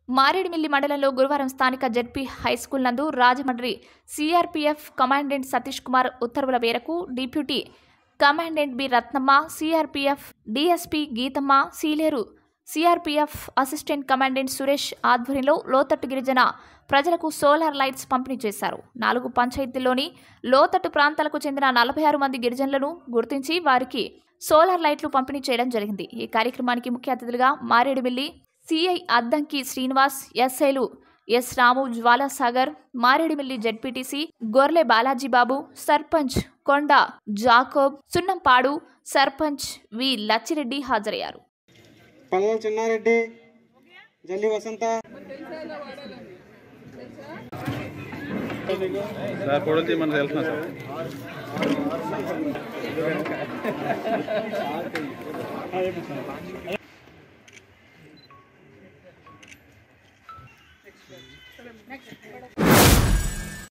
మారేడుమిల్లి మండలంలో గురువారం స్థానిక జెడ్పీ హైస్కూల్ నందు రాజమండ్రి సిఆర్పీఎఫ్ కమాండెంట్ సతీష్ కుమార్ ఉత్తర్వుల మేరకు deputy commandant B Ratnamma CRPF DSP Geethamma Sileru CRPF assistant commandant Suresh ఆధ్వర్యంలో లోతట్టు గిరిజన ప్రజలకు సోలార్ లైట్స్ పంపిణీ చేశారు నాలుగు పంచాయతీల్లోని లోతట్టు ప్రాంతాలకు చెందిన నలభై ఆరు మంది గిరిజనులను గుర్తించి వారికి సోలార్ లైట్లు పంపిణీ చేయడం జరిగింది ఈ కార్యక్రమానికి ముఖ్య అతిథులుగా మారేడుమిల్లి సిఐ అద్దంకి శ్రీనివాస్ ఎస్ఐలు S Ramu Jwalasagar Maredumilli ZPTC Gorle Balajibabu sarpanch Konda Jacob Sunnampadu sarpanch V Lachireddy హాజరయ్యారు పల్లెల చిన్నారెడ్డి జల్లి వసంత సార్ ఫోటో తీయమని తెలుసునా సార్ నెక్స్ట్